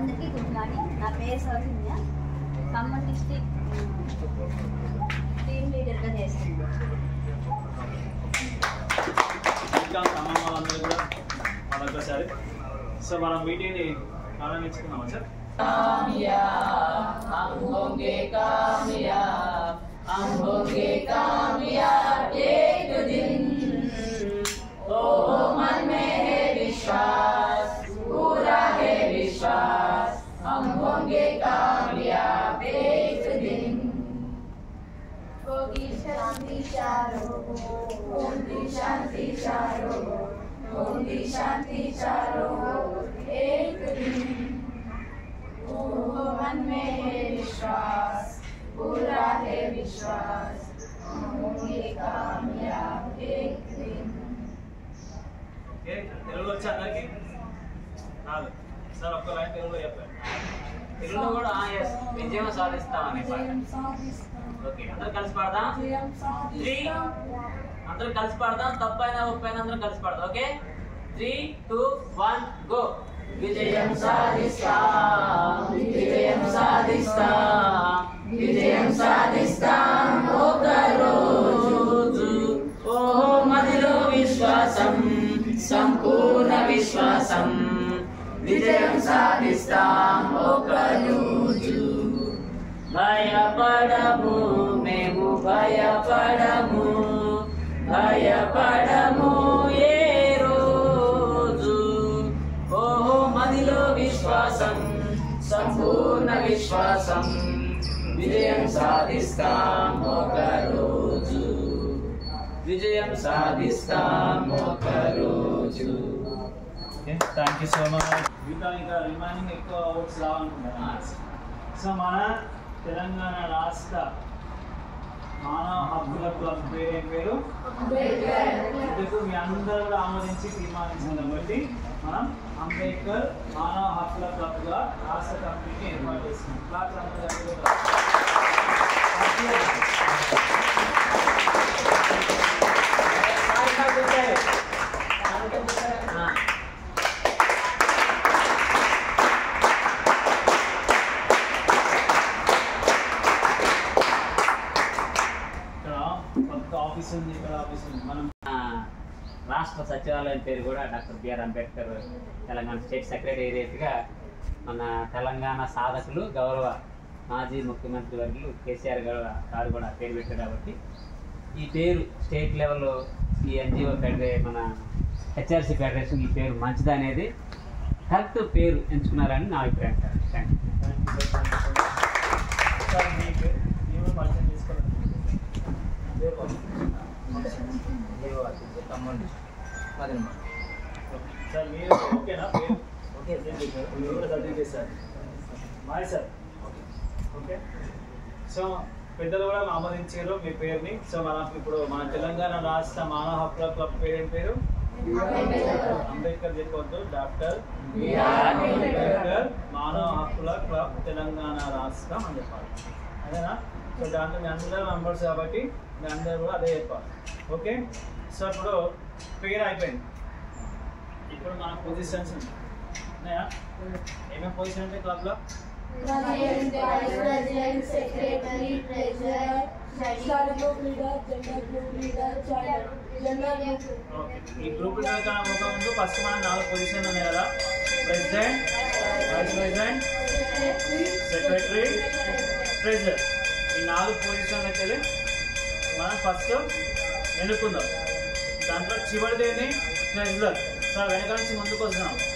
అందరికీ good morning నా పేరు సౌజన్య ఖమ్మం డిస్టిక్ టీమ్ లీడర్గా చేస్తుంది ఇంకా ఖమ్మం వాళ్ళందరూ కూడా మరొకసారి సో మనం మీటింగ్ని ప్రారంభించుకున్నామా సార్ कामयाब हम होंगे कामयाब हम होंगे कामयाब एक दिन ओ मन में है विश्वास पूरा है विश्वास हम होंगे कामयाब एक दिन होगी शांति चारों होगी शांति चारों होगी शांति चारों एक दिन ओ मन में है विश्वास पूरा है विश्वास हम होंगे कामयाब एक दिन ఓకే తెలుగు వచ్చా అందరికి రాదు సార్ ఒక్క లైన్ తెలుగులో చెప్పండి తెలుగులో కూడా yes, విజయం సాధిస్తామని పాట ఓకే అందరూ కలిసి పాడదాం త్రీ అందరూ కలిసి పాడదాం తప్పైనా ఒప్పైనా అందరూ కలిసి పాడదాం okay three two one go విజయం సాధిస్తాం విజయం సాధిస్తాం విజయం సాధిస్తాం ఒక రోజు ఓ మదిలో విశ్వాసం సంపూర్ణ విశ్వాసం విజయం సాధిస్తాం ఒక రోజు భయపడము మేము భయపడము భయపడము ఏ రోజు ఓహో మదిలో విశ్వాసం సంపూర్ణ విశ్వాసం విజయం సాధిస్తాం ఒక రోజు విజయం సాధిస్తాం ఒక రోజు okay thank you so much ఇంకా ఇంకా రిమైనింగ్ ఎక్కువ ఓట్స్ రావాలనుకుంటున్నాను సో మన తెలంగాణ రాష్ట్ర మానవ హక్కుల క్లబ్ పేరు ఏం పేరు ఇందుకు మీ అందరూ కూడా ఆమోదించి తీర్మానించింది కాబట్టి మనం అంబేద్కర్ మానవ హక్కుల క్లబ్గా రాష్ట్ర కమిటీని ఏర్పాటు చేస్తున్నాం క్లాస్ అందరూ జరుగుతుంది. ఆ. ఇక్కడ కొత్త ఆఫీస్ ఉంది ఇక్కడ ఆఫీస్ ఉంది మనం ఆ, రాష్ట్ర సచివాలయం పేరు కూడా doctor B R Ambedkar Telangana state సెక్రటేరియట్గా మన తెలంగాణ సాధకులు గౌరవ మాజీ ముఖ్యమంత్రి వర్యులు కేసీఆర్ గారు గారు కూడా పేరు పెట్టారు కాబట్టి ఈ పేరు స్టేట్ లెవెల్లో ఈ ఎన్జిఓ ఫెడరే మన హెచ్ఆర్సీ ఫెడరేషన్ ఈ పేరు మంచిది అనేది కరెక్ట్ పేరు ఎంచుకున్నారని నా అభిప్రాయం సార్ థ్యాంక్ యూ సార్ మీకు ನೀವು పరిచయం చేసుకోవాలి సార్ మీరు ఓకేనా పేరు ఓకే మీరు కూడా సర్టిఫికేట్ సార్ మాది సార్ ఓకే సో పెద్దలు కూడా ఆమోదించారు మీ పేరుని సో మన ఇప్పుడు మన తెలంగాణ రాష్ట్ర మానవ హక్కుల క్లబ్ పేరు ఏం పేరు అంబేద్కర్ చెప్పవద్దు డాక్టర్ అంబేద్కర్ మానవ హక్కుల క్లబ్ తెలంగాణ రాష్ట్రం అని చెప్పాలి అదేనా సో దాంట్లో మీ అందరూ మెంబర్స్ కాబట్టి మీ అందరూ కూడా అదే చెప్పాలి ఓకే సో ఇప్పుడు పేరు అయిపోయింది ఇప్పుడు మన పొజిషన్స్ ఉన్నాయా ఏమేమి పొజిషన్ ఉంటాయి క్లబ్లో President, Vice President, Secretary, Treasurer, Study Group Leader, Gender Group Leader, Child, Gender Group. Okay ఈ గ్రూప్ కన్నా ఒక ముందు ఫస్ట్ మనం నాలుగు పొజిషన్లు ఉన్నాయి కదా president vice president secretary treasurer ఈ నాలుగు పొజిషన్లకి వెళ్ళి మనం ఫస్ట్ ఎన్నుకుందాం దాంట్లో చివరిదేని ట్రెజరర్ సార్ వెనక నుంచి ముందుకు వస్తున్నాం